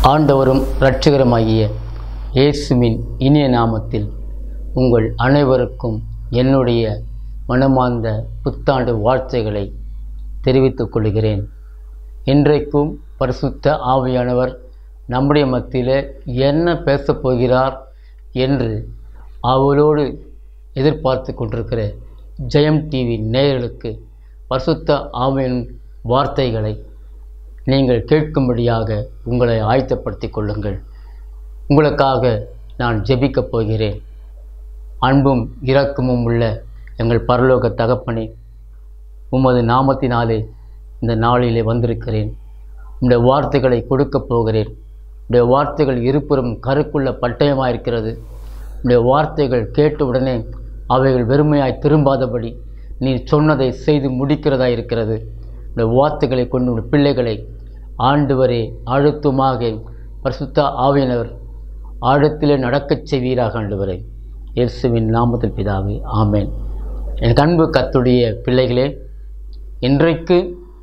ஆண்டவரும் இரட்சகருமாகிய இயேசுவின் இனிய நாமத்தில் உங்கள் அனைவருக்கும் என்னுடைய மனமார்ந்த புத்தாண்டு வாழ்த்துக்களை தெரிவித்துக் கொள்கிறேன் இன்றைக்கும் பரிசுத்த ஆவியானவர் நம்முடைய மத்தியில் என்ன பேசப் போகிறார் என்று அவளோடு எதிர்பார்த்து கொண்டிருக்கிற ஜெயம் டிவி நேயர்களுக்கு பரிசுத்த ஆவியின் வார்த்தைகளை நீங்கள் கேட்கும்படியாக உங்களை ஆயத்தப்படுத்திக் கொள்ளுங்கள் உங்களுக்காக நான் ஜெபிக்கப் போகிறேன் அன்பும் இரக்கமும் உள்ள எங்கள் பரலோக தகப்பனே உமது நாமத்தினாலே இந்த நாளிலே வந்திருக்கிறேன் உம்முடைய வார்த்தைகளை கொடுக்கப் போகிறேன் உடைய வார்த்தைகள் இருபுறம் கருக்குள்ள பட்டயமாக இருக்கிறது உடைய வார்த்தைகள் கேட்ட உடனே அவைகள் வெறுமையாய் திரும்பாதபடி நீ சொன்னதை செய்து முடிக்கிறதா இருக்கிறது உடைய வார்த்தைகளை கொண்டு உடைய பிள்ளைகளை ஆண்டவரே அழுத்தமாக பரிசுத்த ஆவியினர் ஆழத்திலே நடக்கச் செய்வீராக ஆண்டவரே இயேசுவின் நாமத்தில் பிதாவே ஆமேன் என் அன்பு கத்துடைய பிள்ளைகளே இன்றைக்கு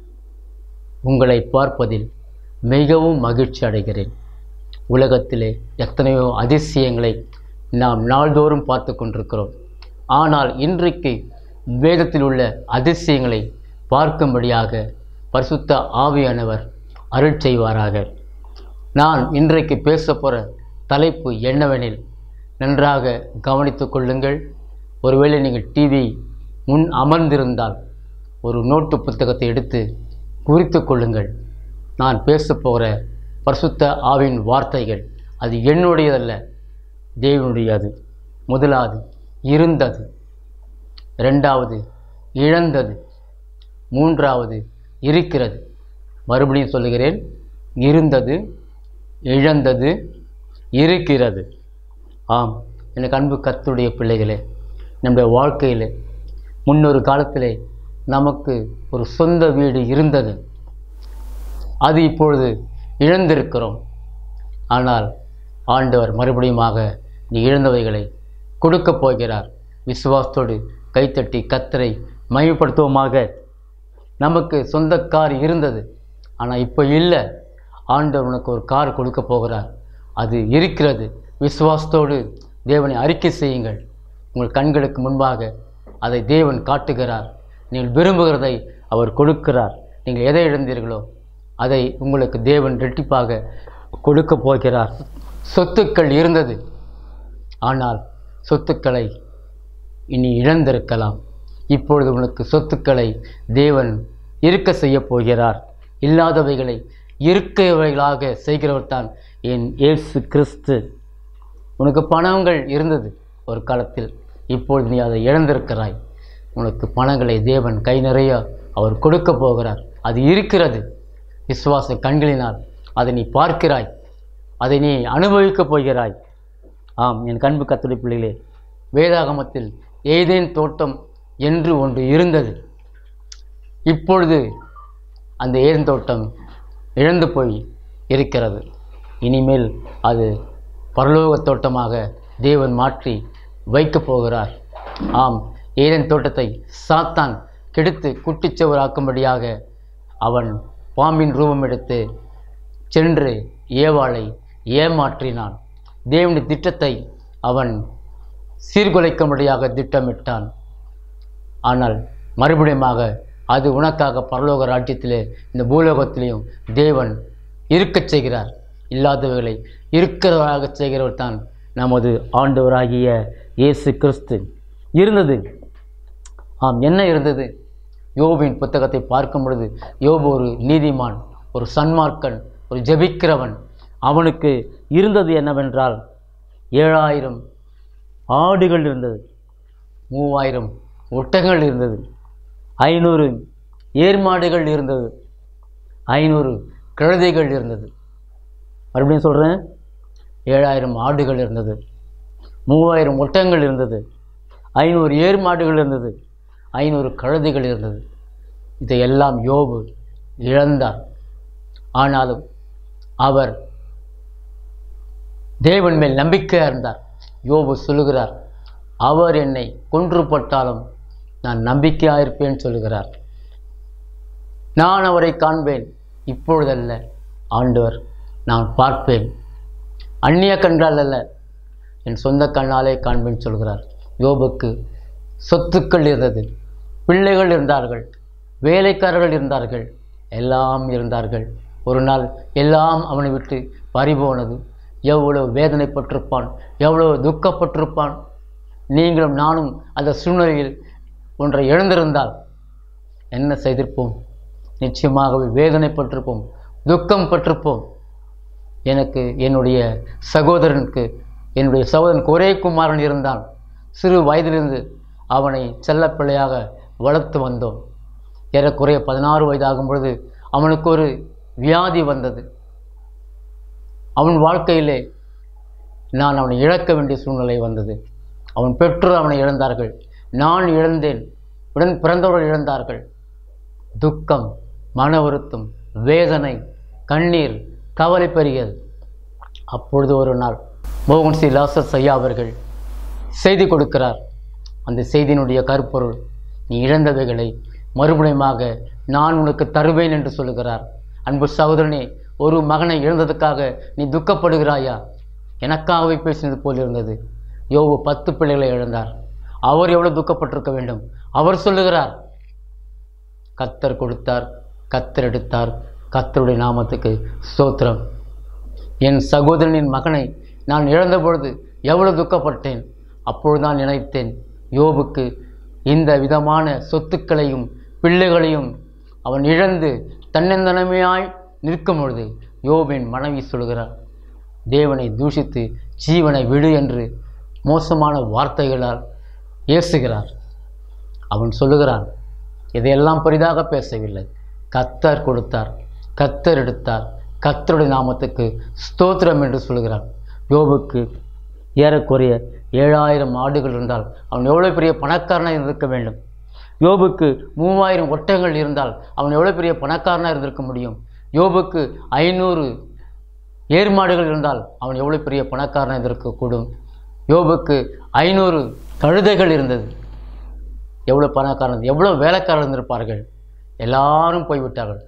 உங்களை பார்ப்பதில் மிகவும் மகிழ்ச்சி அடைகிறேன் உலகத்திலே எத்தனையோ அதிசயங்களை நாம் நாள்தோறும் பார்த்து கொண்டிருக்கிறோம் ஆனால் இன்றைக்கு வேதத்தில் உள்ள அதிசயங்களை பார்க்கும்படியாக பரிசுத்த ஆவியானவர் அருள் செய்வாராக நான் இன்றைக்கு பேச போகிற தலைப்பு என்னவெனில் நன்றாக கவனித்து கொள்ளுங்கள் ஒருவேளை நீங்கள் டிவி முன் அமர்ந்திருந்தால் ஒரு நோட்டு புத்தகத்தை எடுத்து குறித்து கொள்ளுங்கள் நான் பேச போகிற பரிசுத்த ஆவின் வார்த்தைகள் அது என்னுடையதல்ல தேவனுடையது முதலாவது இருந்தது ரெண்டாவது இழந்தது மூன்றாவது இருக்கிறது மறுபடியும் சொல்லுகிறேன் இருந்தது இழந்தது இருக்கிறது ஆம் எனக்கு அன்பு கத்துடைய பிள்ளைகளே நம்முடைய வாழ்க்கையில் முன்னொரு காலத்திலே நமக்கு ஒரு சொந்த வீடு இருந்தது அது இப்பொழுது இழந்திருக்கிறோம் ஆனால் ஆண்டவர் மறுபடியுமாக நீ இழந்தவைகளை கொடுக்கப் போகிறார் விசுவாசத்தோடு கைத்தட்டி கத்தரை மையப்படுத்துவோமாக நமக்கு சொந்த கார் இருந்தது ஆனால் இப்போ இல்லை ஆண்டவர் உனக்கு ஒரு கார் கொடுக்க போகிறார் அது இருக்கிறது விசுவாசத்தோடு தேவனை அறிக்கை செய்யுங்கள் உங்கள் கண்களுக்கு முன்பாக அதை தேவன் காட்டுகிறார் நீங்கள் விரும்புகிறதை அவர் கொடுக்கிறார் நீங்கள் எதை இழந்தீர்களோ அதை உங்களுக்கு தேவன் ரெட்டிப்பாக கொடுக்க போகிறார் சொத்துக்கள் இருந்தது ஆனால் சொத்துக்களை இனி இழந்திருக்கலாம் இப்பொழுது உனக்கு சொத்துக்களை தேவன் இருக்க செய்ய போகிறார் இல்லாதவைகளை இருக்கவைகளாக செய்கிறவர் தான் என் இயேசு கிறிஸ்து உனக்கு பணங்கள் இருந்தது ஒரு காலத்தில் இப்பொழுது நீ அதை இழந்திருக்கிறாய் உனக்கு பணங்களை தேவன் கை நிறைய அவர் கொடுக்க போகிறார் அது இருக்கிறது விசுவாச கண்களினால் அதை நீ பார்க்கிறாய் அதை நீ அனுபவிக்கப் போகிறாய் ஆம் என் கண்பு கத்துடை பிள்ளைகளே வேதாகமத்தில் ஏதேன் தோட்டம் என்று ஒன்று இருந்தது இப்பொழுது அந்த ஏதேன் தோட்டம் இழந்து போய் இருக்கிறது இனிமேல் அது பரலோக தோட்டமாக தேவன் மாற்றி வைக்கப் போகிறார் ஆம் ஏதேன் தோட்டத்தை சாத்தான் கெடுத்து குட்டிச்சவராக்கும்படியாக அவன் பாம்பின் ரூபம் எடுத்து சென்று ஏவாளை ஏமாற்றினான் தேவனுடைய திட்டத்தை அவன் சீர்குலைக்கும்படியாக திட்டமிட்டான் ஆனால் மறுபடியுமாக அது உனக்காக பரலோக ராஜ்யத்திலே இந்த பூலோகத்திலேயும் தேவன் இருக்கச் செய்கிறார் இல்லாதவைகளை இருக்கிறவராக செய்கிறவர் தான் நமது ஆண்டவராகிய இயேசு கிறிஸ்து இருந்தது ஆம் என்ன இருந்தது யோபின் புத்தகத்தை பார்க்கும் பொழுது யோபு ஒரு நீதிமான் ஒரு சன்மார்க்கன் ஒரு ஜெபிக்கிறவன் அவனுக்கு இருந்தது என்னவென்றால் ஏழாயிரம் ஆடுகள் இருந்தது மூவாயிரம் ஒட்டகங்கள் இருந்தது ஐநூறு ஏர்மாடுகள் இருந்தது ஐநூறு கழுதைகள் இருந்தது மறுபடியும் சொல்கிறேன் ஏழாயிரம் ஆடுகள் இருந்தது மூவாயிரம் ஒட்டகங்கள் இருந்தது ஐநூறு ஏர் மாடுகள் இருந்தது ஐநூறு கழுதைகள் இருந்தது இதையெல்லாம் யோபு இழந்தார் ஆனாலும் அவர் தேவன் மேல் நம்பிக்கையாக இருந்தார் யோபு சொல்லுகிறார் அவர் என்னை கொன்று போட்டாலும் நான் நம்பிக்கையாக இருப்பேன் சொல்லுகிறார் நான் அவரை காண்பேன் இப்பொழுதல்ல ஆண்டவர் நான் பார்ப்பேன் அந்நிய கண்கள் அல்ல என் சொந்த கண்ணாலே காண்பேன் சொல்கிறார் யோபுக்கு சொத்துக்கள் இருந்தது பிள்ளைகள் இருந்தார்கள் வேலைக்காரர்கள் இருந்தார்கள் எல்லாம் இருந்தார்கள் ஒரு நாள் எல்லாம் அவனை விட்டு பறிபோனது எவ்வளவு வேதனைப்பட்டிருப்பான் எவ்வளவு துக்கப்பட்டிருப்பான் நீங்களும் நானும் அந்த சூழ்நிலையில் ஒன்றை இழந்திருந்தால் என்ன செய்திருப்போம் நிச்சயமாகவே வேதனைப்பட்டிருப்போம் துக்கம் பட்டிருப்போம் எனக்கு என்னுடைய சகோதரனுக்கு என்னுடைய சகோதரனுக்கு ஒரே குமாரன் இருந்தான் சிறு வயதிலிருந்து அவனை செல்லப்பிள்ளையாக வளர்த்து வந்தோம் ஏறக்குறைய பதினாறு வயதாகும் பொழுது அவனுக்கு ஒரு வியாதி வந்தது அவன் வாழ்க்கையிலே நான் அவனை இழக்க வேண்டிய சூழ்நிலை வந்தது அவன் பெற்றோர் அவனை இழந்தார்கள் நான் இழந்தேன் உடன் பிறந்தவர்கள் இழந்தார்கள் துக்கம் மன வருத்தம் வேதனை கண்ணீர் கவலை பெருகியது அப்பொழுது ஒரு நாள் மோகன் சி லாசஸ் ஐயா அவர்கள் செய்தி கொடுக்கிறார் அந்த செய்தியினுடைய கருப்பொருள் நீ இழந்தவைகளை மறுபடியுமாக நான் உனக்கு தருவேன் என்று சொல்லுகிறார் அன்பு சகோதரனே ஒரு மகனை இழந்ததுக்காக நீ துக்கப்படுகிறாயா எனக்காகவே பேசினது போல் இருந்தது யோபு பத்து பிள்ளைகளை இழந்தார் அவர் எவ்வளவு துக்கப்பட்டிருக்க வேண்டும் அவர் சொல்லுகிறார் கத்தர் கொடுத்தார் கத்தர் எடுத்தார் கத்தருடைய நாமத்துக்கு ஸ்தோத்திரம் என் சகோதரனின் மகனை நான் இழந்த பொழுது எவ்வளவு துக்கப்பட்டேன் அப்பொழுது நான் நினைத்தேன் யோபுக்கு இந்த விதமான சொத்துக்களையும் பிள்ளைகளையும் அவன் இழந்து தன்னந்தனமையாய் நிற்கும் பொழுது யோபின் மனைவி சொல்கிறார் தேவனை தூஷித்து ஜீவனை விடு என்று மோசமான வார்த்தைகளால் ஏசுகிறார் அவன் சொல்லுகிறான் இதையெல்லாம் பெரிதாக பேசவில்லை கத்தர் கொடுத்தார் கத்தர் எடுத்தார் கத்தருடைய நாமத்துக்கு ஸ்தோத்திரம் என்று சொல்கிறான் யோபுக்கு ஏறக்குறைய ஏழாயிரம் ஆடுகள் இருந்தால் அவன் எவ்வளோ பெரிய பணக்காரனாக இருந்திருக்க வேண்டும் யோபுக்கு மூவாயிரம் ஒட்டகங்கள் இருந்தால் அவன் எவ்வளோ பெரிய பணக்காரனாக இருந்திருக்க முடியும் யோபுக்கு ஐநூறு ஏர்மாடுகள் இருந்தால் அவன் எவ்வளோ பெரிய பணக்காரனாக இருந்திருக்கக்கூடும் யோபுக்கு ஐநூறு கழுதைகள் இருந்தது எவ்வளோ பணக்காரன் எவ்வளோ வேலைக்காரர் இருந்திருப்பார்கள் எல்லாரும் போய்விட்டார்கள்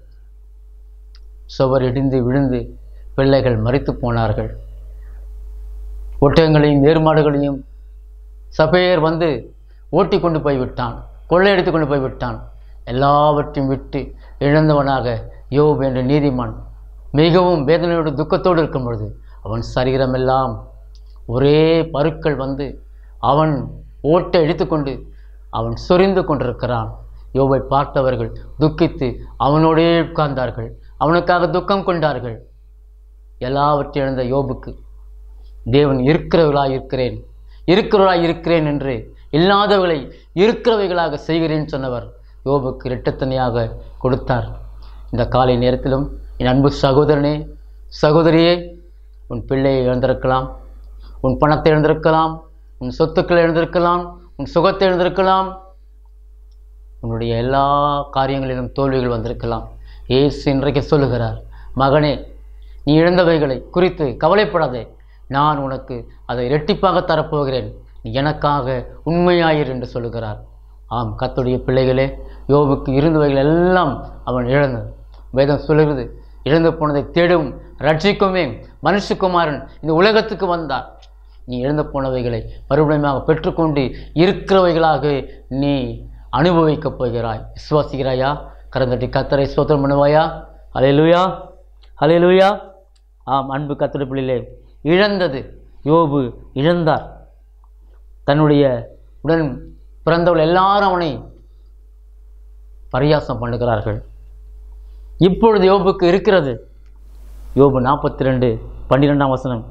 சுவர் இடிந்து விழுந்து பிள்ளைகள் மறித்து போனார்கள் ஒட்டகங்களையும் ஏர்மாடுகளையும் சபையர் வந்து ஓட்டி கொண்டு போய்விட்டான் கொள்ளையடித்து கொண்டு போய்விட்டான் எல்லாவற்றையும் விட்டு இழந்தவனாக யோப் என்ற நீதிமான் மிகவும் வேதனையோடு துக்கத்தோடு இருக்கும் பொழுது அவன் சரீரமெல்லாம் ஒரே பருக்கள் வந்து அவன் ஓட்டை இழுத்துக்கொண்டு அவன் சொரிந்து கொண்டிருக்கிறான் யோபை பார்த்தவர்கள் துக்கித்து அவனோடே உட்கார்ந்தார்கள் அவனுக்காக துக்கம் கொண்டார்கள் எல்லாவற்றையும் இழந்த யோபுக்கு தேவன் இருக்கிறவர்களாய் இருக்கிறேன் இருக்கிறவர்களாய் இருக்கிறேன் என்று இல்லாதவர்களை இருக்கிறவைகளாக செய்கிறேன் சொன்னவர் யோபுக்கு இரட்டத்தனையாக கொடுத்தார் இந்த காலை நேரத்திலும் என் அன்பு சகோதரனே சகோதரியே உன் பிள்ளையை இழந்திருக்கலாம் உன் பணத்தை இழந்திருக்கலாம் உன் சொத்துக்களை இழந்திருக்கலாம் உன் சுகத்தை இழந்திருக்கலாம் உன்னுடைய எல்லா காரியங்களிலும் தோல்விகள் வந்திருக்கலாம் ஏசு இன்றைக்கு சொல்லுகிறார் மகனே நீ இழந்தவைகளை குறித்து கவலைப்படாதே நான் உனக்கு அதை இரட்டிப்பாக தரப்போகிறேன் நீ எனக்காக உண்மையாயிரு என்று சொல்லுகிறார் ஆம் கத்துடைய பிள்ளைகளே யோபுக்கு இருந்தவைகள் எல்லாம் அவன் இழந்தது வேதம் சொல்லுகிறது இழந்து போனதை தேடும் ரட்சிக்குமே மனுஷகுமாரன் இந்த உலகத்துக்கு வந்தார் நீ இழந்து போனவைகளை மறுபடியும் பெற்றுக்கொண்டு இருக்கிறவைகளாக நீ அனுபவிக்கப் போகிறாய் விசுவாசிக்கிறாயா கரந்தட்டி கத்தரை சோதனம் பண்ணுவாயா அலையலுயா அலையலுயா ஆம் அன்பு கத்தரை பிள்ளையிலே இழந்தது யோபு இழந்தார் தன்னுடைய உடன் பிறந்தவள் எல்லாரும் அவனை பரியாசம் பண்ணுகிறார்கள் இப்பொழுது யோபுக்கு இருக்கிறது யோபு நாற்பத்தி ரெண்டு பன்னிரெண்டாம் வசனம்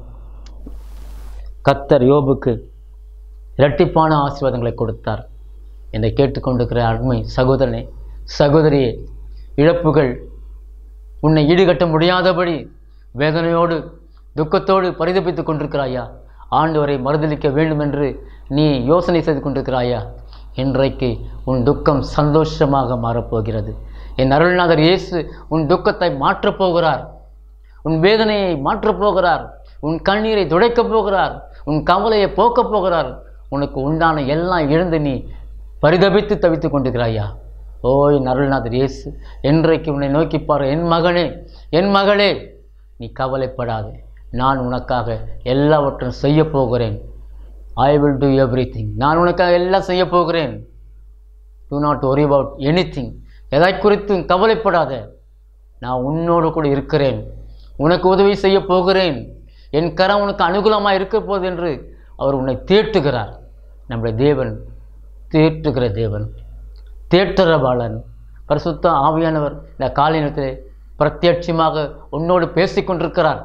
கத்தர் யோபுக்கு இரட்டிப்பான ஆசீர்வாதங்களை கொடுத்தார் என்னை கேட்டுக்கொண்டிருக்கிற அண்மை சகோதரனே சகோதரியே இழப்புகள் உன்னை ஈடுகட்ட முடியாதபடி வேதனையோடு துக்கத்தோடு பரிதபித்துக் கொண்டிருக்கிறாயா ஆண்டவரை மறுதளிக்க வேண்டும் என்று நீ யோசனை செய்து கொண்டிருக்கிறாயா இன்றைக்கு உன் துக்கம் சந்தோஷமாக மாறப்போகிறது என் அருள்நாதர் இயேசு உன் துக்கத்தை மாற்றப் போகிறார் உன் வேதனையை மாற்றப் போகிறார் உன் கண்ணீரை துடைக்கப் போகிறார் உன் கவலையை போக்கப் போகிறார் உனக்கு உண்டான எல்லாம் இழந்து நீ பரிதபித்து தவித்துக் கொண்டிருக்கிறாயா ஓய் அருள்நாதர் இயேசு என்றைக்கு உன்னை நோக்கி பாரு என் மகனே என் மகளே நீ கவலைப்படாதே நான் உனக்காக எல்லாவற்றையும் செய்ய போகிறேன் I will do everything நான் உனக்காக எல்லாம் செய்ய போகிறேன் do not worry about anything எதை குறித்தும் கவலைப்படாத நான் உன்னோடு கூட இருக்கிறேன் உனக்கு உதவி செய்ய போகிறேன் என் கரம் உனக்கு அனுகூலமாக இருக்க போகுது என்று அவர் உன்னை தேற்றுகிறார் நம்முடைய தேவன் தேற்றுகிற தேவன் தேற்றரபாளன் பரிசுத்த ஆவியானவர் இந்த காலை நேரத்திலே பிரத்யட்சமாக உன்னோடு பேசிக் கொண்டிருக்கிறார்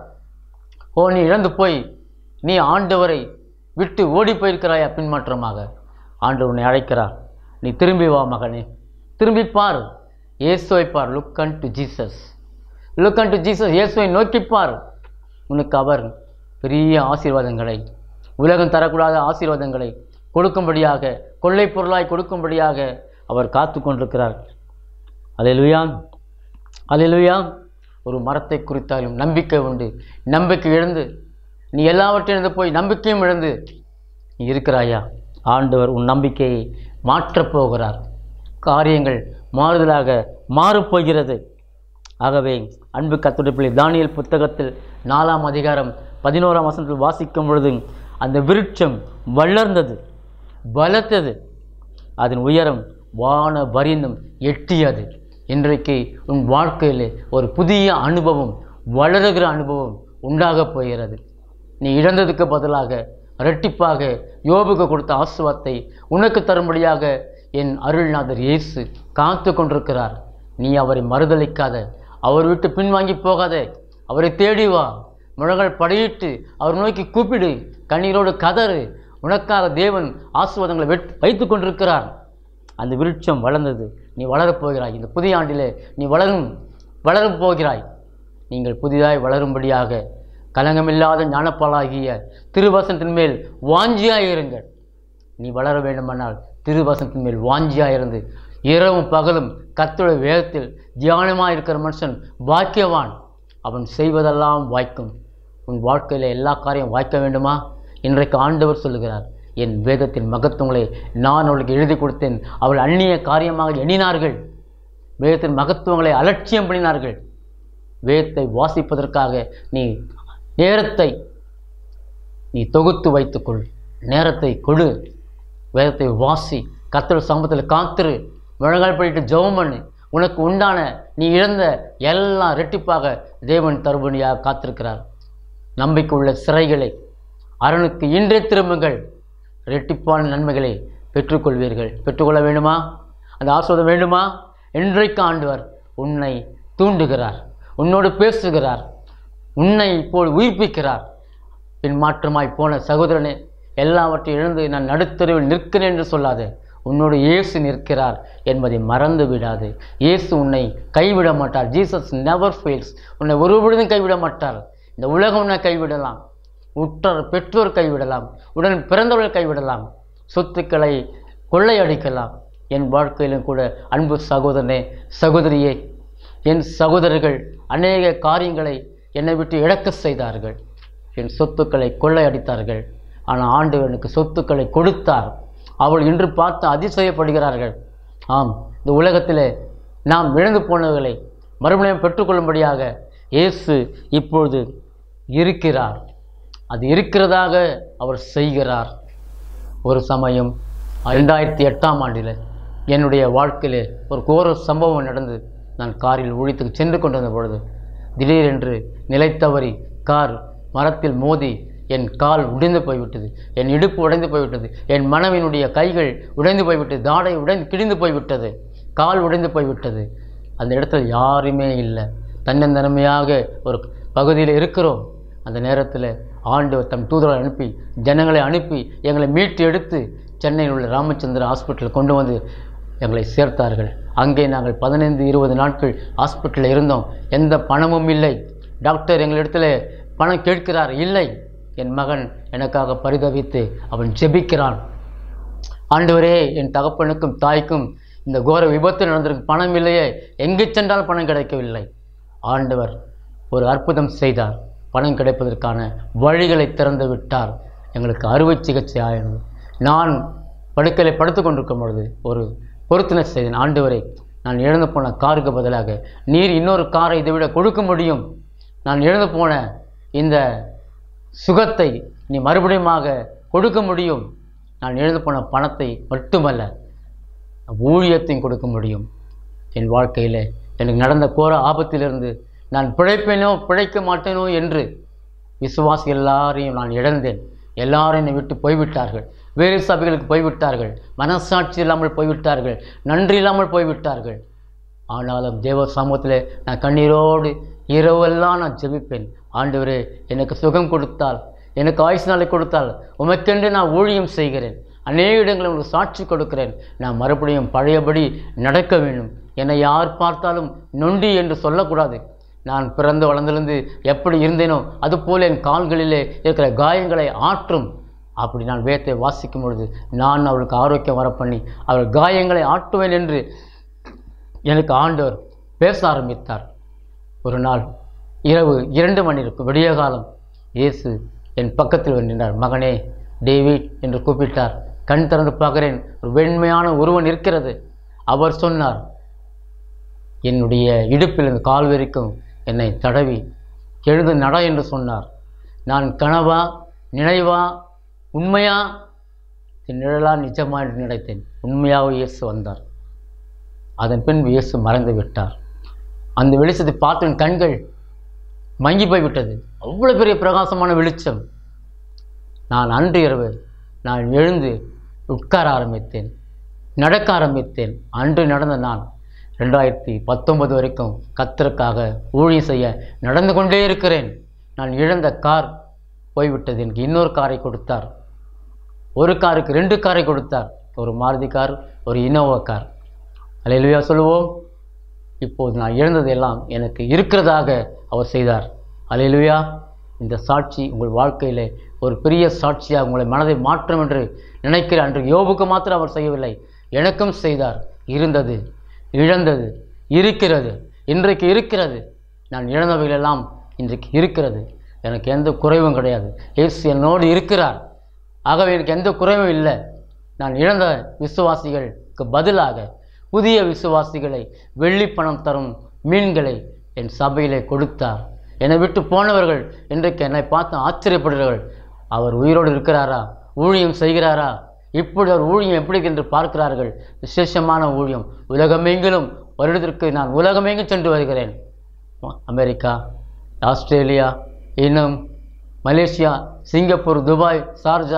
ஓ நீ இழந்து போய் நீ ஆண்டவரை விட்டு ஓடி போயிருக்கிறாயா பின்மாற்றமாக ஆண்டவர் உன்னை அழைக்கிறார் நீ திரும்பி வா மகனே திரும்பி பார் இயேசுவை பார் look unto Jesus look unto Jesus இயேசுவை நோக்கி பார் உனக்கு அவர் பெரிய ஆசீர்வாதங்களை உலகம் தரக்கூடாத ஆசீர்வாதங்களை கொடுக்கும்படியாக கொள்ளை பொருளாய் கொடுக்கும்படியாக அவர் காத்து கொண்டிருக்கிறார் அல்லேலூயா அல்லேலூயா ஒரு மரத்தை குறித்தாலும் நம்பிக்கை உண்டு நம்பிக்கை இழந்து நீ எல்லாவற்றையும் இழந்து போய் நம்பிக்கையும் இழந்து நீ இருக்கிறாயா ஆண்டவர் உன் நம்பிக்கையை மாற்றப் போகிறார் காரியங்கள் மாறுதலாக மாறப்போகிறது ஆகவே அன்பு கத்துடைய பிள்ளை தானியல் புத்தகத்தில் நாலாம் அதிகாரம் பதினோராம் வசனத்தில் வாசிக்கும் பொழுது அந்த விருட்சம் வளர்ந்தது பலத்தது அதன் உயரம் வான பரிந்தும் எட்டியது இன்றைக்கு உன் வாழ்க்கையில் ஒரு புதிய அனுபவம் வளருகிற அனுபவம் உண்டாகப் போகிறது நீ இழந்ததுக்கு பதிலாக இரட்டிப்பாக யோபுக்கு கொடுத்த ஆசுவாத்தை உனக்கு தரும்படியாக என் அருள்நாதர் இயேசு காத்து கொண்டிருக்கிறார் நீ அவரை மறுதளிக்காத அவர் விட்டு பின்வாங்கி போகாத அவரை தேடி வா முழங்கள் படையிட்டு அவர் நோக்கி கூப்பிடு கண்ணீரோடு கதறு உனக்காக தேவன் ஆசுவாதங்களை வெட் வைத்து கொண்டிருக்கிறார் அந்த விருட்சம் வளர்ந்தது நீ வளரப் போகிறாய் இந்த புதிய ஆண்டிலே நீ வளரும் வளரப் போகிறாய் நீங்கள் புதிதாய் வளரும்படியாக கலங்கமில்லாத ஞானப்பாலாகிய திருவசனத்தின் மேல் வாஞ்சியாயிருங்கள் நீ வளர வேண்டுமானால் திருவசனத்தின் மேல் வாஞ்சியாயிருந்து இரவும் பகலும் கர்த்தருடைய வேதத்தில் தியானமாக இருக்கிற மனுஷன் பாக்கியவான் அவன் செய்வதெல்லாம் வாய்க்கும் உன் வாழ்க்கையில் எல்லா காரியம் வாய்க்க வேண்டுமா இன்றைக்கு ஆண்டவர் சொல்லுகிறார் என் வேதத்தின் மகத்துவங்களை நான் அவளுக்கு எழுதி கொடுத்தேன் அவள் அந்நிய காரியமாக எண்ணினார்கள் வேதத்தின் மகத்துவங்களை அலட்சியம் பண்ணினார்கள் வேதத்தை வாசிப்பதற்காக நீ நேரத்தை நீ தொகுத்து வைத்துக்கொள் நேரத்தை கொடு வேதத்தை வாசி கத்தர் சமூகத்தில் காத்திரு முழங்கால் படிட்டு ஜெபம் பண்ணு உனக்கு உண்டான நீ இழந்த எல்லாம் ரெட்டிப்பாக தேவன் தருபடியாக காத்திருக்கிறார் நம்பிக்கை உள்ள சிறைகளை அரணுக்கு இன்றே திரும்புங்கள் ரெட்டிப்பான நன்மைகளை பெற்றுக்கொள்வீர்கள் பெற்றுக்கொள்ள வேண்டுமா அந்த ஆஸ்வாதம் வேண்டுமா இன்றைக்கு ஆண்டவர் உன்னை தூண்டுகிறார் உன்னோடு பேசுகிறார் உன்னை இப்போது உயிர்ப்பிக்கிறார் பின்மாற்றமாய் போன சகோதரனே எல்லாவற்றையும் இழந்து நான் நடுத்தருவில் நிற்கிறேன் என்று சொல்லாதே உன்னோடு இயேசு நிற்கிறார் என்பதை மறந்து விடாது இயேசு உன்னை கைவிட மாட்டார் ஜீசஸ் நெவர் ஃபெயில்ஸ் உன்னை ஒரு பொழுதும் கைவிட மாட்டார் இந்த உலகம் உன்னை கைவிடலாம் உற்றார் பெற்றோர் கைவிடலாம் உடன் பிறந்தவர்கள் கைவிடலாம் சொத்துக்களை கொள்ளையடிக்கலாம் என் வாழ்க்கையிலும் கூட அன்பு சகோதரனே சகோதரியே என் சகோதரர்கள் அநேக காரியங்களை என்னை விட்டு இழக்க செய்தார்கள் என் சொத்துக்களை கொள்ளையடித்தார்கள் ஆனால் ஆண்டவர் எனக்கு சொத்துக்களை கொடுத்தார் அவள் இன்று பார்த்து அதிசயப்படுகிறார்கள் ஆம் இந்த உலகத்திலே நாம் இழந்து போனவர்களை மறுபடியும் பெற்றுக்கொள்ளும்படியாக இயேசு இப்பொழுது இருக்கிறார் அது இருக்கிறதாக அவர் செய்கிறார் ஒரு சமயம் ரெண்டாயிரத்தி எட்டாம் ஆண்டில் என்னுடைய வாழ்க்கையிலே ஒரு கோர சம்பவம் நடந்து நான் காரில் ஒழித்துக்கு சென்று கொண்டிருந்த பொழுது திடீரென்று நிலை தவறி கார் மரத்தில் மோதி என் கால் உடைந்து போய்விட்டது என் இடுப்பு உடைந்து போய்விட்டது என் மனைவியினுடைய கைகள் உடைந்து போய்விட்டது தாடை உடைந்து கிழிந்து போய்விட்டது கால் உடைந்து போய்விட்டது அந்த இடத்துல யாருமே இல்லை தன்னந்தனமையாக ஒரு பகுதியில் இருக்கிறோம் அந்த நேரத்தில் ஆண்டவர் தம் தூதரை அனுப்பி ஜனங்களை அனுப்பி எங்களை மீட்டு எடுத்து சென்னையில் உள்ள ராமச்சந்திர ஹாஸ்பிட்டல் கொண்டு வந்து எங்களை சேர்த்தார்கள் அங்கே நாங்கள் பதினைந்து இருபது நாட்கள் ஹாஸ்பிட்டலில் இருந்தோம் எந்த பணமும் இல்லை டாக்டர் எங்களிடத்தில் பணம் கேட்கிறார் இல்லை என் மகன் எனக்காக பரிதவித்து அவன் ஜெபிக்கிறான் ஆண்டவரே என் தகப்பனுக்கும் தாய்க்கும் இந்த கோர விபத்து நடந்திருக்கு பணம் இல்லையே எங்கு சென்றால் பணம் கிடைக்கவில்லை ஆண்டவர் ஒரு அற்புதம் செய்தார் பணம் கிடைப்பதற்கான வழிகளை திறந்து விட்டார் எங்களுக்கு அறுவை சிகிச்சை ஆயினது நான் படுக்கையில் படுத்து கொண்டிருக்கும் பொழுது ஒரு பொருத்தின செய்தேன் ஆண்டவரை நான் இழந்து போன காருக்கு பதிலாக நீர் இன்னொரு காரை இதை விட கொடுக்க முடியும் நான் இழந்து போன இந்த சுகத்தை நீ மறுபடியுமாக கொடுக்க முடியும் நான் இழந்து போன பணத்தை மட்டுமல்ல ஊழியத்தையும் கொடுக்க முடியும் என் வாழ்க்கையில் எனக்கு நடந்த கோர ஆபத்திலிருந்து நான் பிழைப்பேனோ பிழைக்க மாட்டேனோ என்று விசுவாசி எல்லாரையும் நான் இழந்தேன் எல்லாரும் என்னை விட்டு போய்விட்டார்கள் வேறு சபைகளுக்கு போய்விட்டார்கள் மனசாட்சி இல்லாமல் போய்விட்டார்கள் நன்றி இல்லாமல் போய்விட்டார்கள் ஆனாலும் தேவ சமூகத்தில் நான் கண்ணீரோடு இரவெல்லாம் நான் ஜெபிப்பேன் ஆண்டவரே எனக்கு சுகம் கொடுத்தால் எனக்கு ஆயுசு நாளை கொடுத்தால் உமக்கென்று நான் ஊழியம் செய்கிறேன் அநேக இடங்களில் உங்களுக்கு சாட்சி கொடுக்கிறேன் நான் மறுபடியும் பழையபடி நடக்க வேண்டும் என்னை யார் பார்த்தாலும் நொண்டி என்று சொல்லக்கூடாது நான் பிறந்து வளர்ந்திருந்து எப்படி இருந்தேனோ அதுபோல என் கால்களிலே இருக்கிற காயங்களை ஆற்றும் அப்படி நான் வேதத்தை வாசிக்கும் பொழுது நான் அவளுக்கு ஆரோக்கியம் வர பண்ணி அவள் காயங்களை ஆட்டுவேன் என்று எனக்கு ஆண்டவர் பேச ஆரம்பித்தார் ஒரு நாள் இரவு இரண்டு மணி இருக்கும் விடிய காலம் இயேசு என் பக்கத்தில் வந்து நின்றார் மகனே டேவிட் என்று கூப்பிட்டார் கண் திறந்து பார்க்கிறேன் ஒரு வெண்மையான உருவம் இருக்கிறது அவர் சொன்னார் என்னுடைய இடுப்பில் இந்த கால் வரைக்கும் என்னை தடவி எழுந்து நட என்று சொன்னார் நான் கனவா நினைவா உண்மையா என் நிழலா நிஜமா என்று நினைத்தேன் உண்மையாக இயேசு வந்தார் அதன் பின்பு இயேசு மறைந்து விட்டார் அந்த வெளிச்சத்தை பார்த்து என் கண்கள் மங்கி போய்விட்டது அவ்வளோ பெரிய பிரகாசமான வெளிச்சம் நான் அன்று இரவு நான் எழுந்து உட்கார ஆரம்பித்தேன் நடக்க ஆரம்பித்தேன் அன்று நடந்த நான் ரெண்டாயிரத்தி பத்தொன்பது வரைக்கும் கத்தருக்காக ஊழியம் செய்ய நடந்து கொண்டே இருக்கிறேன் நான் இழந்த கார் போய்விட்டது எனக்கு இன்னொரு காரை கொடுத்தார் ஒரு காருக்கு ரெண்டு காரை கொடுத்தார் ஒரு மாருதி கார் ஒரு இனோவா கார் அல்லையா சொல்லுவோம் இப்போது நான் இழந்ததெல்லாம் எனக்கு இருக்கிறதாக அவர் செய்தார் அல்லேலூயா இந்த சாட்சி உங்கள் வாழ்க்கையிலே ஒரு பெரிய சாட்சியாக உங்களை மனதை மாற்றம் என்று நினைக்கிற அன்று யோபுக்கு மாத்திரம் அவர் செய்யவில்லை எனக்கும் செய்தார் இருந்தது இழந்தது இருக்கிறது இன்றைக்கு இருக்கிறது நான் இழந்தவைகளெல்லாம் இன்றைக்கு இருக்கிறது எனக்கு எந்த குறைவும் கிடையாது இயேசு என்னோடு இருக்கிறார் ஆகவே எனக்கு எந்த குறைவும் இல்லை நான் இழந்த விசுவாசிகளுக்கு பதிலாக புதிய விசுவாசிகளை வெள்ளிப்பணம் தரும் மீன்களை என் சபையிலே கொடுத்தார் என்னை விட்டு போனவர்கள் இன்றைக்கு என்னை பார்த்து ஆச்சரியப்படுகிறார்கள் அவர் உயிரோடு இருக்கிறாரா ஊழியம் செய்கிறாரா இப்படி அவர் ஊழியம் எப்படி என்று பார்க்கிறார்கள் விசேஷமான ஊழியம் உலகமெங்கிலும் வருடத்திற்கு நான் உலகமெங்கும் சென்று வருகிறேன் அமெரிக்கா ஆஸ்திரேலியா இன்னும் Malaysia Singapore Dubai Sharjah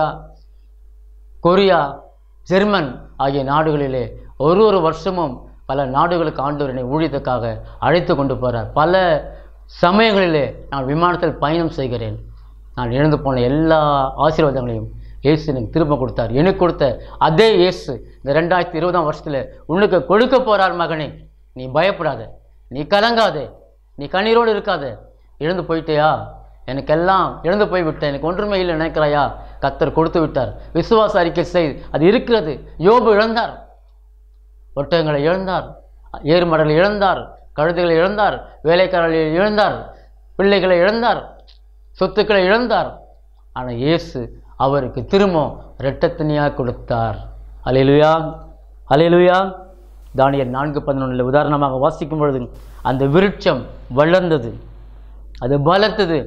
Korea German ஆகிய நாடுகளிலே ஒரு ஒரு வருஷமும் பல நாடுகளுக்கு ஆண்டவர் என்னை ஊழியத்துக்காக அழைத்து கொண்டு போகிறார் பல சமயங்களிலே நான் விமானத்தில் பயணம் செய்கிறேன் நான் இழந்து போன எல்லா ஆசீர்வாதங்களையும் இயேசு எனக்கு திரும்ப கொடுத்தார் எனக்கு கொடுத்த அதே இயேசு இந்த ரெண்டாயிரத்தி இருபதாம் வருஷத்தில் உனக்கு கொடுக்க போகிறார் மகனே நீ பயப்படாத நீ கலங்காதே நீ கண்ணீரோடு இருக்காத இழந்து போயிட்டேயா எனக்கெல்லாம் இழந்து போய் விட்டேன் எனக்கு ஒன்றுமே இல்லை நினைக்கிறாயா கத்தர் கொடுத்து விட்டார் விசுவாச அறிக்கை செய் அது இருக்கிறது யோபு இழந்தார் ஒட்டகங்களை இழந்தார் ஏறுமடலை இழந்தார் கழுதைகளை இழந்தார் வேலைக்காரர்களை இழந்தார் பிள்ளைகளை இழந்தார் சொத்துக்களை இழந்தார் ஆனால் இயேசு அவருக்கு திரும்ப இரட்டத்தனியாக கொடுத்தார் அலையிலுயா அலையிலுயா தானியல் நான்கு பதினொன்றில் உதாரணமாக வாசிக்கும் பொழுது அந்த விருட்சம் வளர்ந்தது அது பலத்தது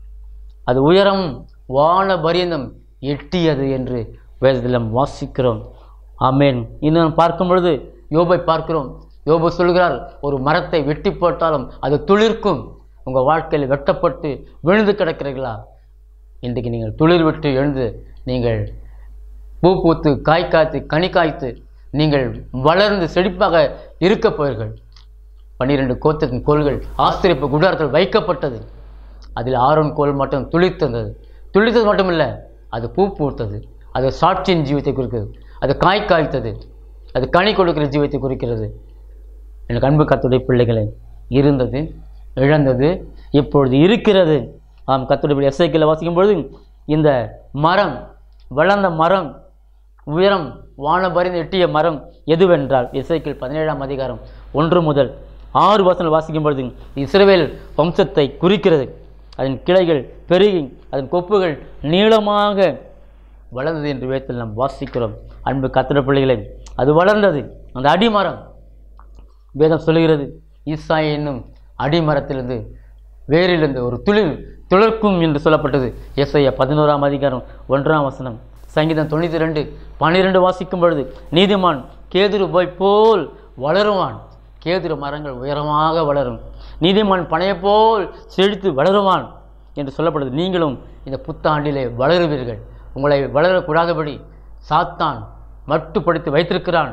அது உயரம் வான பரியந்தம் எட்டியது என்று வேதத்தில் நாம் வாசிக்கிறோம் ஆமேன் இன்னும் பார்க்கும் பொழுது யோபை பார்க்கிறோம் யோபு சொல்கிறார் ஒரு மரத்தை வெட்டி போட்டாலும் அது துளிர்க்கும் உங்கள் வாழ்க்கையில் வெட்டப்பட்டு விழுந்து கிடக்கிறீர்களா இன்றைக்கு நீங்கள் துளிர் விட்டு எழுந்து நீங்கள் பூ பூத்து காய் காய்த்து கனி காய்த்து நீங்கள் வளர்ந்து செழிப்பாக இருக்க போவீர்கள் பன்னிரண்டு கோத்திரத்தின் கோள்கள் ஆசிரியப்பு குடாரத்தில் வைக்கப்பட்டது அதில் ஆரோன் கோல் மட்டும் துளிர்த்தது துளிர்த்தது மட்டும் இல்லை அது பூ பூத்தது அது சாட்சியின் ஜீவத்தை குறிக்கிறது அது காய் காய்த்தது அது கனி கொடுக்கிற ஜீவத்தை குறிக்கிறது எனக்கு அன்பு கத்துடைய பிள்ளைகளை இருந்தது இழந்தது இப்பொழுது இருக்கிறது ஆம் கத்துடைய எஸ்ஐக்கில் வாசிக்கும் பொழுது இந்த மரம் வளர்ந்த மரம் உயரம் வானபரிந்து எட்டிய மரம் எதுவென்றால் இசைக்கில் பதினேழாம் அதிகாரம் ஒன்று முதல் ஆறு வசனம் வாசிக்கும் பொழுது இஸ்ரவேல் வம்சத்தை குறிக்கிறது அதன் கிளைகள் பெருகி அதன் கொப்புகள் நீளமாக வளர்ந்தது என்று வேதத்தில் நாம் வாசிக்கிறோம் அன்பு கத்திர பிள்ளைகளை அது வளர்ந்தது அந்த அடிமரம் வேதம் சொல்லுகிறது ஈசாய் என்னும் அடிமரத்திலிருந்து வேரிலிருந்து ஒரு துளிர் துளிர்க்கும் என்று சொல்லப்பட்டது ஏசாயா பதினோராம் அதிகாரம் ஒன்றாம் வசனம் சங்கீதம் தொண்ணூற்றி ரெண்டு பன்னிரெண்டு வாசிக்கும் பொழுது நீதிமான் கேதுரு போய் போல் வளருவான் கேதுரு மரங்கள் உயரமாக வளரும் நீதிமான் பனையைப் போல் செழித்து வளருவான் என்று சொல்லப்படுது நீங்களும் இந்த புத்தாண்டிலே வளருவீர்கள் உங்களை வளரக்கூடாதபடி சாத்தான் மட்டுப்படுத்தி வைத்திருக்கிறான்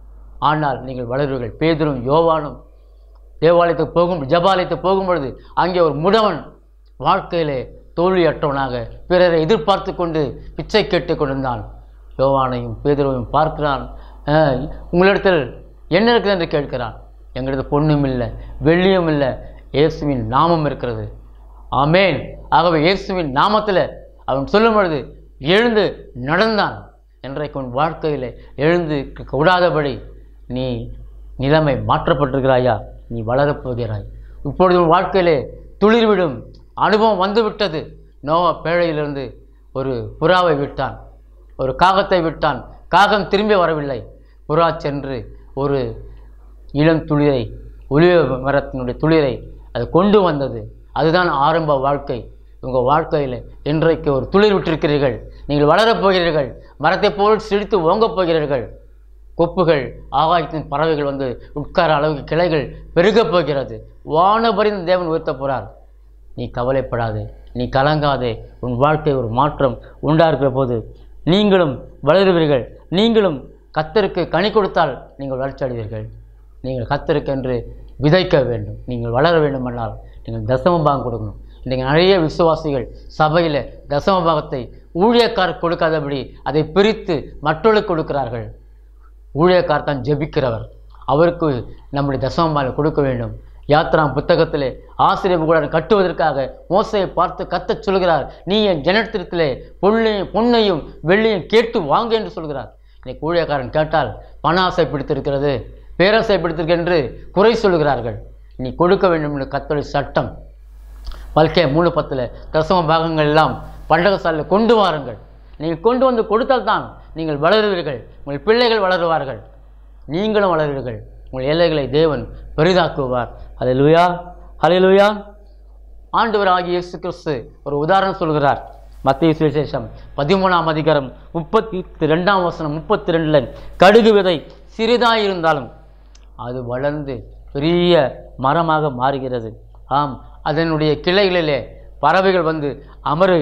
ஆனால் நீங்கள் வளருவீர்கள் பேதரும் யோவானும் தேவாலயத்துக்கு போகும் ஜபாலயத்துக்கு போகும் பொழுது அங்கே ஒரு முடவன் வாழ்க்கையிலே தோல்வியற்றவனாக பிறரை எதிர்பார்த்து கொண்டு பிச்சை கேட்டு கொண்டிருந்தான் யோவானையும் பேதுருவையும் பார்க்கிறான் "அஹ், உங்களிடத்தில் என்ன இருக்குது என்று கேட்கிறான் எங்களிடத்தில் பொண்ணும் இல்லை வெள்ளியும் இல்லை இயேசுவின் நாமம் இருக்கிறது ஆமேன் ஆகவே இயேசுவின் நாமத்தில் அவன் சொல்லும் பொழுது எழுந்து நடந்தான் இன்றைக்கு உன் வாழ்க்கையில் எழுந்து கூடாதபடி நீ நிலைமை மாற்றப்பட்டிருக்கிறாயா நீ வளரப் போகிறாய் இப்பொழுது உன் வாழ்க்கையிலே துளிர்விடும் அனுபவம் வந்துவிட்டது நோவா பேழையிலிருந்து ஒரு புறாவை விட்டான் ஒரு காகத்தை விட்டான் காகம் திரும்பி வரவில்லை புறா சென்று ஒரு இளம் துளிரை ஒளிவ மரத்தினுடைய துளிரை அது கொண்டு வந்தது அதுதான் ஆரம்ப வாழ்க்கை உங்கள் வாழ்க்கையில் இன்றைக்கு ஒரு துளிர் விட்டிருக்கிறீர்கள் நீங்கள் வளரப் போகிறீர்கள் மரத்தைப் போல் சிரித்து ஓங்கப் போகிறீர்கள் கொப்புகள் ஆகாயத்தின் பறவைகள் வந்து உட்கார அளவுக்கு கிளைகள் பெருகப் போகிறது வானபரிந்த தேவன் உயர்த்தப் போகிறார் நீ கவலைப்படாதே நீ கலங்காதே உன் வாழ்க்கை ஒரு மாற்றம் உண்டாஇருக்கிற போது நீங்களும் வளருவீர்கள் நீங்களும் கத்தருக்கு கனி கொடுத்தால் நீங்கள் வளர்ச்சி அடைவீர்கள் நீங்கள் கத்தருக்கென்று விதைக்க வேண்டும் நீங்கள் வளர வேண்டுமென்றால் நீங்கள் தசம பாகம் கொடுக்கணும் இன்றைக்கு நிறைய விசுவாசிகள் சபையில் தசம பாகத்தை ஊழியக்காரர் கொடுக்காதபடி அதை பிரித்து மற்றவர்களுக்கு கொடுக்கிறார்கள் ஊழியக்கார் தான் ஜெபிக்கிறவர் அவருக்கு நம்முடைய தசமமாலை கொடுக்க வேண்டும் யாத்ராம் புத்தகத்திலே ஆசிரியர் கூட கட்டுவதற்காக மோசையை பார்த்து கத்தச் சொல்கிறார் நீ என் ஜனத்திரத்திலே பொன்னையும் பொன்னையும் வெள்ளியும் கேட்டு வாங்க என்று சொல்கிறார் இன்னைக்கு ஊழியக்காரன் கேட்டால் பண ஆசை பிடித்திருக்கிறது பேராசை பிடித்திருக்கிறது என்று குறை சொல்கிறார்கள் நீ கொடுக்க வேண்டும் என்று கத்தோடைய சட்டம் வாழ்க்கை மூணு பத்தில் தசம பாகங்கள் எல்லாம் பண்டகசாலையில் கொண்டு வாருங்கள் நீங்கள் கொண்டு வந்து கொடுத்தால் தான் நீங்கள் வளருவீர்கள் உங்கள் பிள்ளைகள் வளருவார்கள் நீங்களும் வளருவீர்கள் உங்கள் எல்லைகளை தேவன் பெரிதாக்குவார் ஹalleluya ஹalleluya ஆண்டவர் ஆகிய இயேசு கிறிஸ்து ஒரு உதாரணம் சொல்கிறார் மத்திய சுவிசேஷம் பதிமூணாம் அதிகாரம் முப்பத்தி ரெண்டாம் வசனம் முப்பத்தி ரெண்டில் கடுகு விதை சிறிதாக இருந்தாலும் அது வளர்ந்து பெரிய மரமாக மாறுகிறது ஆம் அதனுடைய கிளைகளிலே பறவைகள் வந்து அமரு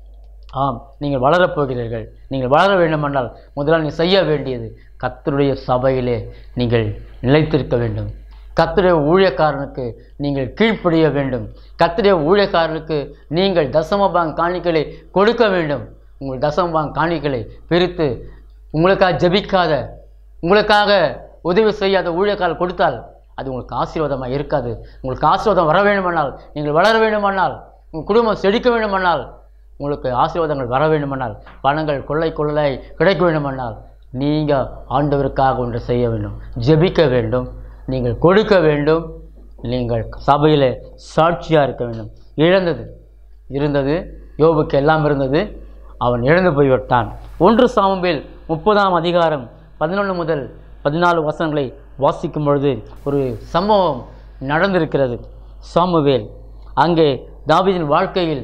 ஆம் நீங்கள் வளரப் போகிறீர்கள் நீங்கள் வளர வேண்டுமென்றால் முதலாக நீ செய்ய வேண்டியது கர்த்தருடைய சபையிலே நீங்கள் நிலைத்திருக்க வேண்டும் கர்த்தருடைய ஊழியக்காரனுக்கு நீங்கள் கீழ்ப்படிய வேண்டும் கர்த்தருடைய ஊழியக்காரனுக்கு நீங்கள் தசமபாங் காணிக்கைகளை கொடுக்க வேண்டும் உங்கள் தசமபாங் காணிக்கைகளை பிரித்து உங்களுக்காக ஜெபிக்காத உங்களுக்காக உதவி செய்யாத ஊழியக்காரர் கொடுத்தால் அது உங்களுக்கு ஆசீர்வாதமாக இருக்காது உங்களுக்கு ஆசீர்வாதம் வர வேண்டுமானால் நீங்கள் வளர வேண்டுமானால் உங்கள் குடும்பம் செழிக்க வேண்டுமானால் உங்களுக்கு ஆசீர்வாதங்கள் வர வேண்டுமானால் பணங்கள் கொள்ளை கொள்ளை கிடைக்க வேண்டுமானால் நீங்கள் ஆண்டவருக்காக ஒன்று செய்ய வேண்டும் ஜெபிக்க வேண்டும் நீங்கள் கொடுக்க வேண்டும் நீங்கள் சபையில் சாட்சியாக இருக்க வேண்டும் இழந்தது இருந்தது யோபுக்கு எல்லாம் இருந்தது அவன் இழந்து போய்விட்டான் ஒன்று சாமுவேல் முப்பதாம் அதிகாரம் பதினொன்று முதல் பதினாலு வசனங்களை வாசிக்கும் பொழுது ஒரு சம்பவம் நடந்திருக்கிறது சாமுவேல் அங்கே தாவீதின் வாழ்க்கையில்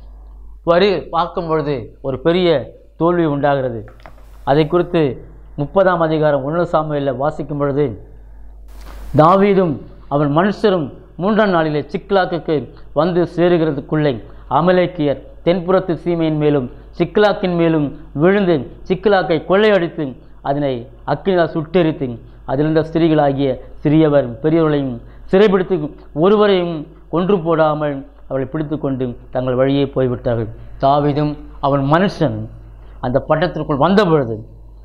வரி பார்க்கும் பொழுது ஒரு பெரிய தோல்வி உண்டாகிறது அதை குறித்து முப்பதாம் அதிகாரம் ஒன்று சாமுவேலில் வாசிக்கும் பொழுது தாவீதும் அவன் மனுஷரும் மூன்றாம் நாளிலே சிக்லாக்குக்கு வந்து சேருகிறதுக்குள்ளே அமலேக்கியர் தென்புறத்து சீமையின் மேலும் சிக்லாக்கின் மேலும் விழுந்து சிக்லாக்கை கொள்ளையடித்து அதனை அக்கினியால் சுட்டெரித்து அதிலிருந்த ஸ்திரீகளாகிய சிறியவர் பெரியவர்களையும் சிறைபிடித்து ஒருவரையும் கொன்று போடாமல் அவளை பிடித்து கொண்டு தங்கள் வழியே போய்விட்டார்கள் தாவீதும் அவன் மனுஷன் அந்த பட்டத்திற்குள் வந்த பொழுது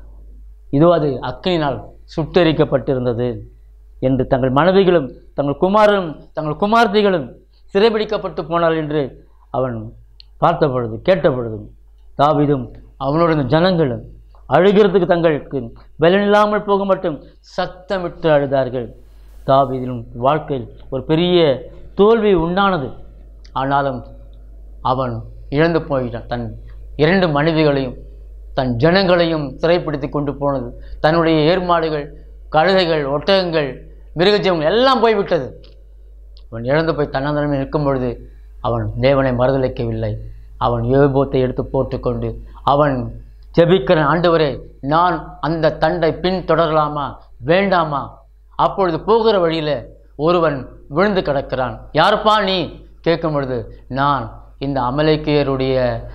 இதோ அது அக்கினினால் சுட்டெரிக்கப்பட்டிருந்தது என்று தங்கள் மனைவிகளும் தங்கள் குமாரரும் தங்கள் குமார்த்திகளும் சிறைபிடிக்கப்பட்டு போனார் என்று அவன் பார்த்த பொழுது கேட்ட பொழுது தாவீதும் அவனோட இந்த ஜனங்களும் அழுகிறதுக்கு தங்களுக்கு பலனில்லாமல் போக மட்டும் சத்தமிட்டு அழுதார்கள் தாவீதின் வாழ்க்கையில் ஒரு பெரிய தோல்வி உண்டானது ஆனாலும் அவன் இழந்து போயிட்டான் தன் இரண்டு மனைவிகளையும் தன் ஜனங்களையும் சிறைப்பிடித்து கொண்டு போனது தன்னுடைய ஏர்மாடுகள் கழுதைகள் ஒட்டகங்கள் மிருகஜீவங்கள் எல்லாம் போய்விட்டது அவன் இழந்து போய் தன்னந்தனமே நிற்கும் பொழுது அவன் தேவனை மறுதளிக்கவில்லை அவன் யோபோத்தை எடுத்து போட்டுக்கொண்டு அவன் ஜெபிக்கிற ஆண்டவரே நான் அந்த தண்டை பின் தொடரலாமா வேண்டாமா அப்பொழுது போகிற வழியில் ஒருவன் விழுந்து கிடக்கிறான் யாருப்பா நீ கேட்கும் பொழுது நான் இந்த அமலேக்கியருடைய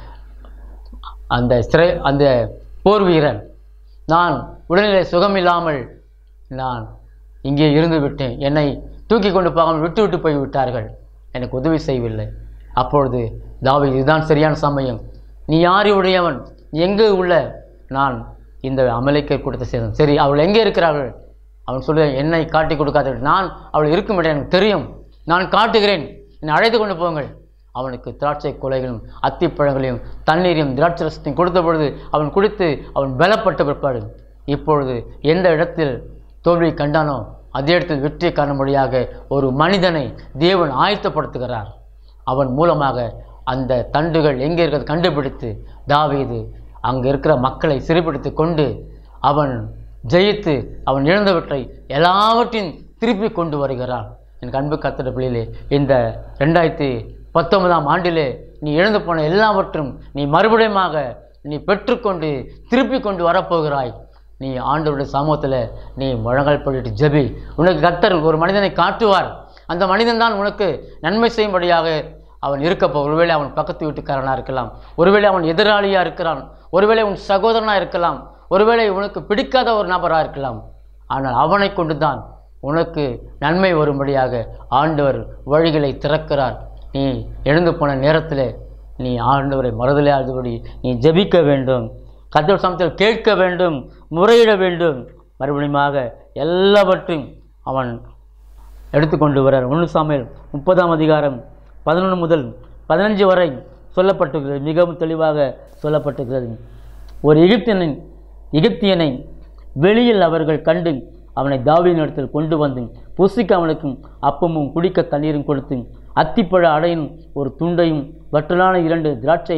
அந்த சிறை அந்த போர் வீரன் நான் உடல்நிலை சுகமில்லாமல் நான் இங்கே இருந்து விட்டேன் என்னை தூக்கி கொண்டு போகாமல் விட்டு விட்டு போய் விட்டார்கள் எனக்கு உதவி செய்யவில்லை அப்பொழுது தாவி இதுதான் சரியான சமயம் நீ யார் உடையவன் நீ எங்கே உள்ள நான் இந்த அமலைக்கர் கூட்டத்தை சேர்ந்தேன் சரி அவள் எங்கே இருக்கிறார்கள் அவன் சொல்ல என்னை காட்டி கொடுக்காத நான் அவள் இருக்கும் இடம் எனக்கு தெரியும் நான் காட்டுகிறேன் என்னை அழைத்து கொண்டு போங்கள் அவனுக்கு திராட்சை கொலைகளும் அத்திப்பழங்களையும் தண்ணீரையும் திராட்சை ரசத்தையும் கொடுத்த பொழுது அவன் குடித்து அவன் பலப்பட்ட பிற்பாடு இப்பொழுது எந்த இடத்தில் தோல்வியை கண்டானோ அதே இடத்தில் வெற்றியை காணும்படியாக ஒரு மனிதனை தேவன் ஆயத்தப்படுத்துகிறார் அவன் மூலமாக அந்த தண்டுகள் எங்கே இருக்கிறது கண்டுபிடித்து தாவீது அங்கே இருக்கிற மக்களை சிறைப்பிடித்து கொண்டு அவன் ஜெயித்து அவன் இழந்தவற்றை எல்லாவற்றையும் திருப்பி கொண்டு வருகிறான் என் அன்பு கத்திர பிள்ளையிலே இந்த ரெண்டாயிரத்தி பத்தொன்பதாம் ஆண்டிலே நீ இழந்து போன எல்லாவற்றும் நீ மறுபடியுமாக நீ பெற்றுக்கொண்டு திருப்பி கொண்டு வரப்போகிறாய் நீ ஆண்டவருடைய சமூகத்தில் நீ முழங்கால் போட்டு ஜெபி உனக்கு கர்த்தர் ஒரு மனிதனை காட்டுவார் அந்த மனிதன் தான் உனக்கு நன்மை செய்யும்படியாக அவன் இருக்கப்போ ஒருவேளை அவன் பக்கத்து வீட்டுக்காரனாக இருக்கலாம் ஒருவேளை அவன் எதிராளியாக இருக்கிறான் ஒருவேளை உன் சகோதரனாக இருக்கலாம் ஒருவேளை உனக்கு பிடிக்காத ஒரு நபராக இருக்கலாம் ஆனால் அவனை கொண்டு தான் உனக்கு நன்மை வரும்படியாக ஆண்டவர் வழிகளை திறக்கிறார் நீ எழுந்து போன நேரத்தில் நீ ஆண்டவரை மறுதலையாதபடி நீ ஜெபிக்க வேண்டும் கத்தர் சமத்தில் கேட்க வேண்டும் முறையிட வேண்டும் மறுபடியுமாக எல்லாவற்றையும் அவன் எடுத்துக்கொண்டு வரார் ஒன்று சாமியல் முப்பதாம் அதிகாரம் பதினொன்று முதல் பதினஞ்சு வரை சொல்லப்பட்டிருக்கிறது மிகவும் தெளிவாக சொல்லப்பட்டிருக்கிறது ஒரு எகிப்தியனின் எகிப்தியனை வெளியில் அவர்கள் கண்டு அவனை தாவீதின் இடத்தில் கொண்டு வந்து புசிக்க அவனுக்கு அப்பமும் குடிக்க தண்ணீரும் கொடுத்து அத்திப்பழ அடையும் ஒரு துண்டையும் வற்றலான இரண்டு திராட்சை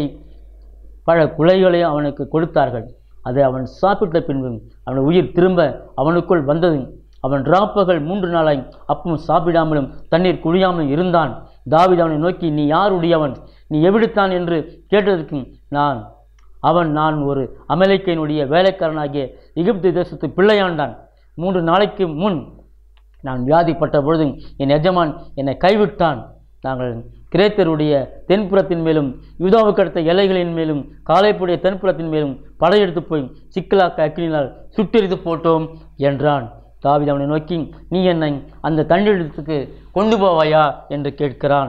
பழ குலைகளையும் அவனுக்கு கொடுத்தார்கள் அதை அவன் சாப்பிட்ட பின்பு அவன் உயிர் திரும்ப அவனுக்குள் வந்தது அவன் ராப்பகல் மூன்று நாளாய் அப்பம் சாப்பிடாமலும் தண்ணீர் குடியாமலும் இருந்தான் தாவீது அவனை நோக்கி நீ யார் உடையவன் நீ எவிடுத்தான் என்று கேட்டதற்கு நான் அவன் நான் ஒரு அமலைக்கையினுடைய வேலைக்காரனாகிய எகிப்து தேசத்து பிள்ளையாண்டான் மூன்று நாளைக்கு முன் நான் வியாதிப்பட்ட பொழுது என் எஜமான் என்னை கைவிட்டான் நாங்கள் கிரேத்தருடைய தென்புறத்தின் மேலும் யூதாவுக்கு அடுத்த எல்லைகளின் மேலும் காலைப்புடைய தென்புறத்தின் மேலும் படையெடுத்து போய் சிக்கலாக்க அக்கினினால் சுட்டெரித்து போட்டோம் என்றான் தாவீது அவனை நோக்கி நீ என்னை அந்த தண்டிடத்துக்கு கொண்டு போவாயா என்று கேட்கிறான்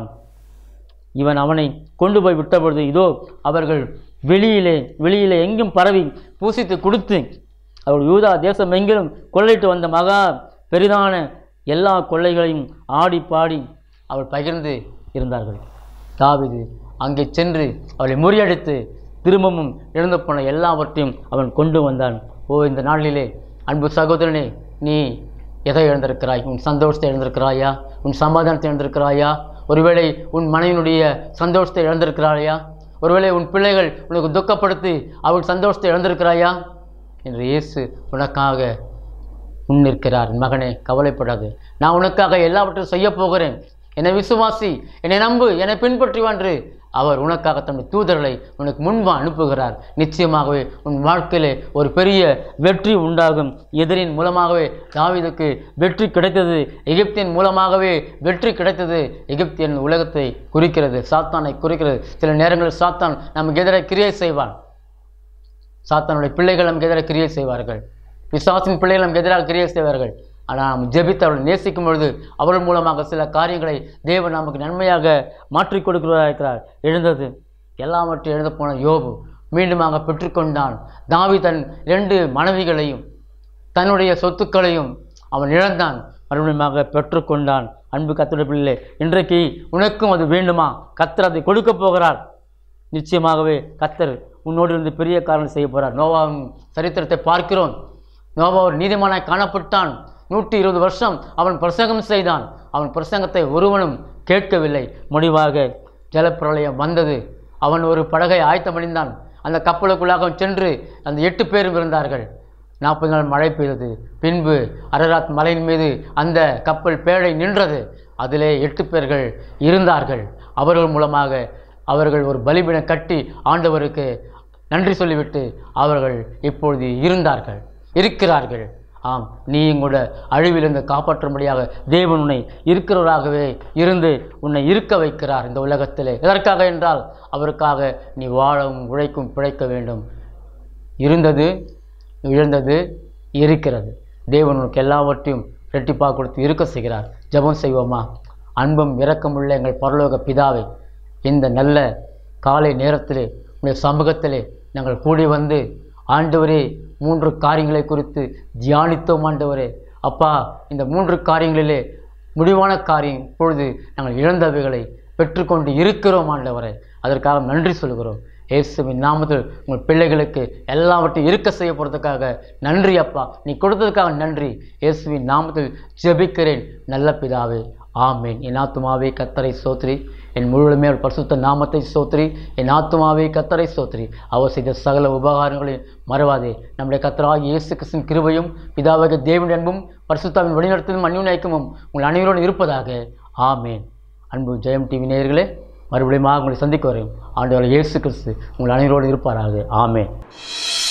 இவன் அவனை கொண்டு போய் விட்டபொழுது இதோ அவர்கள் வெளியிலே வெளியிலே எங்கும் பரவி பூசித்து கொடுத்து அவள் யூதா தேசம் எங்கிலும் கொள்ளையிட்டு வந்த மகா பெரிதான எல்லா கொள்ளைகளையும் ஆடி பாடி அவள் பகிர்ந்து இருந்தார்கள் தாவீது அங்கே சென்று அவளை முறியடித்து திரும்பவும் இழந்து போன எல்லாவற்றையும் அவன் கொண்டு வந்தான் ஓ இந்த நாளிலே அன்பு சகோதரனே நீ எதை இழந்திருக்கிறாய் உன் சந்தோஷத்தை இழந்திருக்கிறாயா உன் சமாதானத்தை இழந்திருக்கிறாயா ஒருவேளை உன் மனைவினுடைய சந்தோஷத்தை இழந்திருக்கிறாயா ஒருவேளை உன் பிள்ளைகள் உனக்கு துக்கப்படுத்தி அவள் சந்தோஷத்தை இழந்திருக்கிறாயா என்று இயேசு உனக்காக முன்னிற்கிறார் மகனே கவலைப்படாது நான் உனக்காக எல்லாவற்றையும் செய்ய போகிறேன் என்னை விசுவாசி என்னை நம்பு என்னை பின்பற்றி என்று அவர் உனக்காக தன்னுடைய தூதர்களை உனக்கு முன்பு அனுப்புகிறார் நிச்சயமாகவே உன் வாழ்க்கையிலே ஒரு பெரிய வெற்றி உண்டாகும் எதிரின் மூலமாகவே தாவீதுக்கு வெற்றி கிடைத்தது எகிப்தின் மூலமாகவே வெற்றி கிடைத்தது எகிப்தியன் உலகத்தை குறிக்கிறது சாத்தானை குறிக்கிறது சில நேரங்களில் சாத்தான் நமக்கு எதிராக கிரியை செய்வான் சாத்தானுடைய பிள்ளைகள் நமக்கு எதிராக கிரியை செய்வார்கள் விசுவாசின் பிள்ளைகள் நமக்கு எதிராக கிரியை செய்வார்கள் ஆனால் நாம் ஜெபித்து அவர்களை நேசிக்கும் பொழுது அவர்கள் மூலமாக சில காரியங்களை தேவன் நமக்கு நன்மையாக மாற்றிக் கொடுக்கிறவராக இருக்கிறார் எழுந்தது எல்லாவற்றையும் எழுத போன யோபு மீண்டுமாக பெற்றுக்கொண்டான் தாவி தன் இரண்டு மனைவிகளையும் தன்னுடைய சொத்துக்களையும் அவன் இழந்தான் மறுபடியுமாக பெற்றுக்கொண்டான் அன்பு கத்திர பிள்ளை இன்றைக்கு உனக்கும் அது வேண்டுமா கத்தர் அதை கொடுக்கப் போகிறார் நிச்சயமாகவே கத்தர் உன்னோடு இருந்து பெரிய காரணம் செய்ய போகிறார் நோவாவின் சரித்திரத்தை பார்க்கிறோம் நோவா ஒரு நீதிமானாய் காணப்பட்டான் நூற்றி இருபது வருஷம் அவன் பிரசங்கம் செய்தான் அவன் பிரசங்கத்தை ஒருவனும் கேட்கவில்லை முடிவாக ஜலப்பிரளயம் வந்தது அவன் ஒரு படகை ஆயத்தமடைந்தான் அந்த கப்பலுக்குள்ளாக அவன் சென்று அந்த எட்டு பேரும் இருந்தார்கள் நாற்பது நாள் மழை பெய்தது பின்பு அரராத் மலையின் மீது அந்த கப்பல் பேழை நின்றது அதிலே எட்டு பேர்கள் இருந்தார்கள் அவர்கள் மூலமாக அவர்கள் ஒரு பலிபீடம் கட்டி ஆண்டவருக்கு நன்றி சொல்லிவிட்டு அவர்கள் இப்பொழுது இருந்தார்கள் இருக்கிறார்கள் ஆம் நீயும் கூட அழிவிலிருந்து காப்பாற்றும்படியாக தேவன் உன்னை இருக்கிறவராகவே இருந்து உன்னை இருக்க வைக்கிறார் இந்த உலகத்திலே எதற்காக என்றால் அவருக்காக நீ வாழவும் உழைக்கும் பிழைக்க வேண்டும் இருந்தது இழந்தது இருக்கிறது தேவன் உனக்கு எல்லாவற்றையும் ரெட்டிப்பாக கொடுத்து இருக்க செய்கிறார் ஜெபம் செய்வோமா அன்பும் இரக்கமுள்ள எங்கள் பரலோக பிதாவை இந்த நல்ல காலை நேரத்திலே உடைய சமூகத்திலே நாங்கள் கூடி வந்து ஆண்டவரே மூன்று காரியங்களை குறித்து தியானித்தோம் ஆண்டவரே அப்பா இந்த மூன்று காரியங்களிலே முடிவான காரியம் இப்பொழுது நாங்கள் இழந்தவைகளை பெற்றுக்கொண்டு இருக்கிறோம் ஆண்டவரே அதற்காக நன்றி சொல்கிறோம் இயேசுவின் நாமத்தில் உங்கள் பிள்ளைகளுக்கு எல்லாவற்றையும் இருக்க செய்ய போகிறதுக்காக நன்றி அப்பா நீ கொடுத்ததுக்காக நன்றி இயேசுவின் நாமத்தில் ஜெபிக்கிறேன் நல்ல பிதாவே ஆமேன் என் ஆத்துமாவே கத்தரை சோத்ரி என் முழுமே அவர் பரிசுத்த நாமத்தை சோத்ரி என் ஆத்துமாவே கத்தரை சோத்ரி அவர் செய்த சகல உபகாரங்களையும் மறவாதே நம்முடைய கத்தராக இயேசு கிறிஸ்தின் கிருபையும் பிதாவாக தேவன் அன்பும் பரிசுத்தாவின் வழிநடத்தலும் அந்யுநாய்க்கமும் உங்கள் அனைவரோடு இருப்பதாக ஆமேன் அன்பு ஜெயம் டிவி நேயர்களே மறுபடியும் உங்களை சந்திக்க வரையும் ஆண்டவர் இயேசு கிறிஸ்து உங்கள் அனைவரோடு இருப்பாராக ஆமேன்